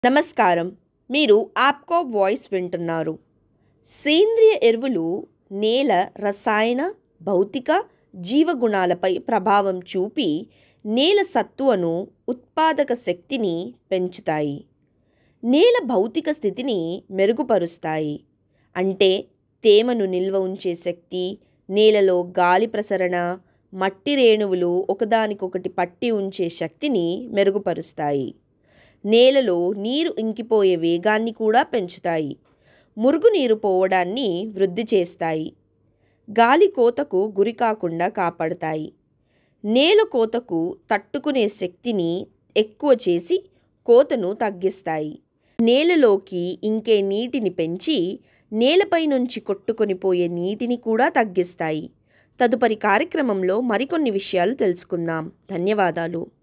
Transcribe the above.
నమస్కారం మీరు ఆప్కో వాయిస్ వింటున్నారు సేంద్రియ ఎరువులు నేల రసాయన భౌతిక జీవగుణాలపై ప్రభావం చూపి నేల సత్తువను ఉత్పాదక శక్తిని పెంచుతాయి నేల భౌతిక స్థితిని మెరుగుపరుస్తాయి అంటే తేమను నిల్వ ఉంచే శక్తి నేలలో గాలి ప్రసరణ మట్టి రేణువులు ఒకదానికొకటి పట్టి ఉంచే శక్తిని మెరుగుపరుస్తాయి నేలలో నీరు ఇంకిపోయే వేగాన్ని కూడా పెంచుతాయి మురుగునీరు పోవడాన్ని వృద్ధి చేస్తాయి గాలి కోతకు గురి కాకుండా కాపాడతాయి నేల కోతకు తట్టుకునే శక్తిని ఎక్కువ చేసి కోతను తగ్గిస్తాయి నేలలోకి ఇంకే నీటిని పెంచి నేలపై నుంచి కొట్టుకొని పోయే నీటిని కూడా తగ్గిస్తాయి తదుపరి కార్యక్రమంలో మరికొన్ని విషయాలు తెలుసుకుందాం ధన్యవాదాలు